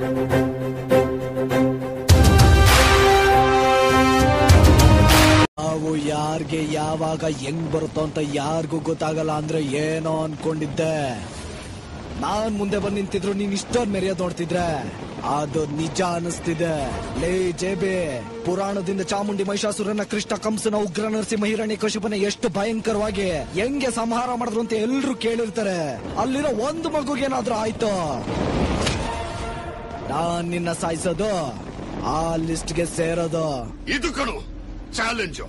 ನಾವು ಯಾರ್ಗೆ ಯಾವಾಗ ಹೆಂಗ್ ಬರುತ್ತೋ ಅಂತ ಯಾರಿಗೂ ಗೊತ್ತಾಗಲ್ಲ ಅಂದ್ರೆ ಏನೋ ಅನ್ಕೊಂಡಿದ್ದೆ ನಾನ್ ಮುಂದೆ ಬಂದ್ ನಿಂತಿದ್ರು ನೀನ್ ಇಷ್ಟೊಂದ್ ಮೆರೆಯೋದ್ ನೋಡ್ತಿದ್ರೆ ಅದು ನಿಜ ಅನಿಸ್ತಿದೆ ಲೇ ಜೇಬೆ ಪುರಾಣದಿಂದ ಚಾಮುಂಡಿ ಮಹಿಷಾಸುರನ ಕೃಷ್ಣ ಕಂಸನ ಉಗ್ರ ನರಸಿಂಹ ಹಿರಣ್ಯ ಕಶುಪನ ಎಷ್ಟು ಭಯಂಕರವಾಗಿ ಹೆಂಗೆ ಸಂಹಾರ ಮಾಡಿದ್ರು ಅಂತ ಎಲ್ರು ಕೇಳಿರ್ತಾರೆ ಅಲ್ಲಿರೋ ಒಂದು ಮಗುಗೇನಾದ್ರೂ ಆಯ್ತು ನಾನ್ ನಿನ್ನ ಸಾಯಿಸೋದು ಆ ಲಿಸ್ಟ್ಗೆ ಸೇರೋದು ಇದು ಕಣು ಚಾಲೆಂಜು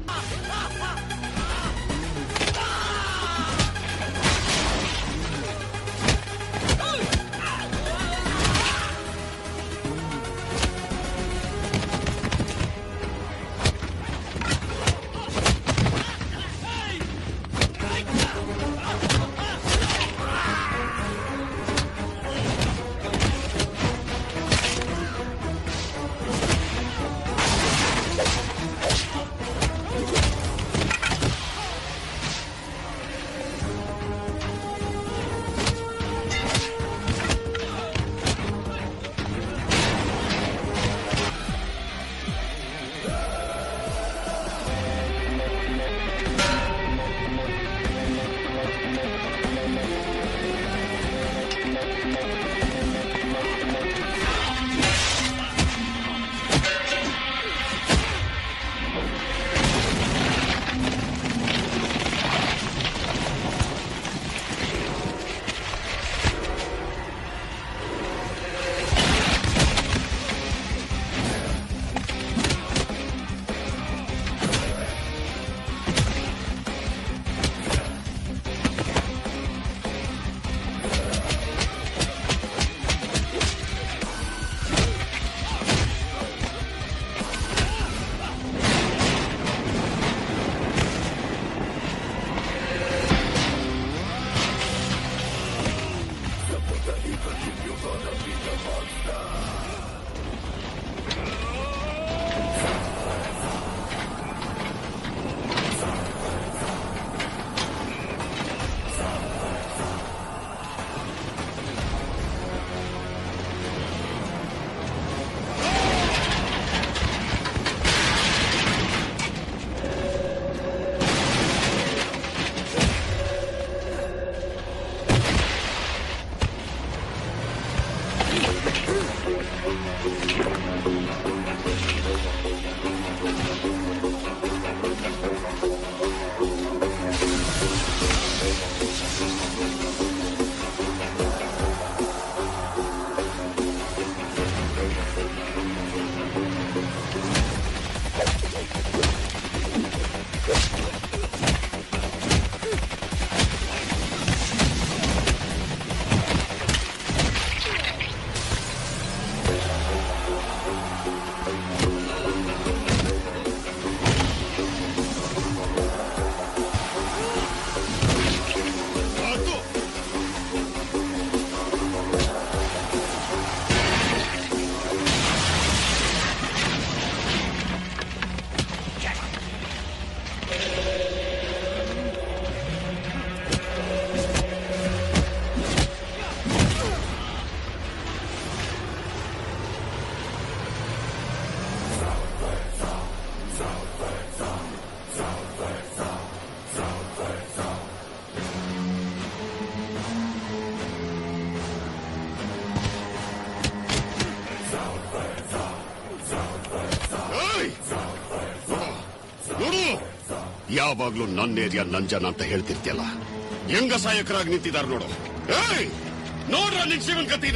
ಯಾವಾಗ್ಲೂ ನನ್ನ ಏರಿಯಾ ನನ್ ಜನ ಅಂತ ಹೇಳ್ತಿರ್ತಿಯಲ್ಲ ಹೆಂಗ ಸಹಾಯಕರಾಗಿ ನಿಂತಿದಾರ ನೋಡು ಏಯ್ ನೋಡ್ರ ನಿನ್ ಶಿವನ್ ಕತಿನ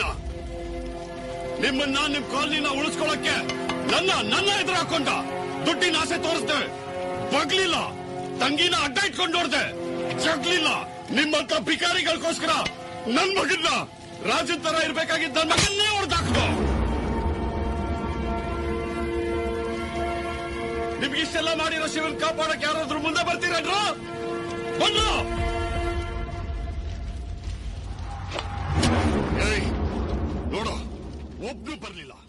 ನಿಮ್ಮನ್ನ ನಿಮ್ ಕಾಲನಿನ ಉಳಿಸ್ಕೊಳಕ್ಕೆ ನನ್ನ ನನ್ನ ಎದುರು ಹಾಕೊಂಡ ದುಡ್ಡಿನ ಆಸೆ ತೋರಿಸ್ದೆ ಬಗ್ಲಿಲ್ಲ ತಂಗಿನ ಅಡ್ಡ ಇಟ್ಕೊಂಡು ನೋಡ್ದೆ ಜಗ್ಲಿಲ್ಲ ನಿಮ್ಮಂತ ಭಿಕಾರಿಗಳಿಗೋಸ್ಕರ ನನ್ ಮಗನ್ನ ರಾಜನ್ ತರ ಇರ್ಬೇಕಾಗಿದ್ದ ನನ್ ಮಗನ್ನೇ ಹೊಡೆದಾಕ್ದು ನಿಮ್ಗೆ ಇಷ್ಟೆಲ್ಲ ಮಾಡಿರೋ ಶಿವನ್ ಕಾಪಾಡಕ್ ಯಾರಾದ್ರೂ ಮುಂದೆ ಬರ್ತೀರೇನ್ರು ಬಂದ್ರು ಏಯ್ ನೋಡು ಒಬ್ನು ಬರ್ಲಿಲ್ಲ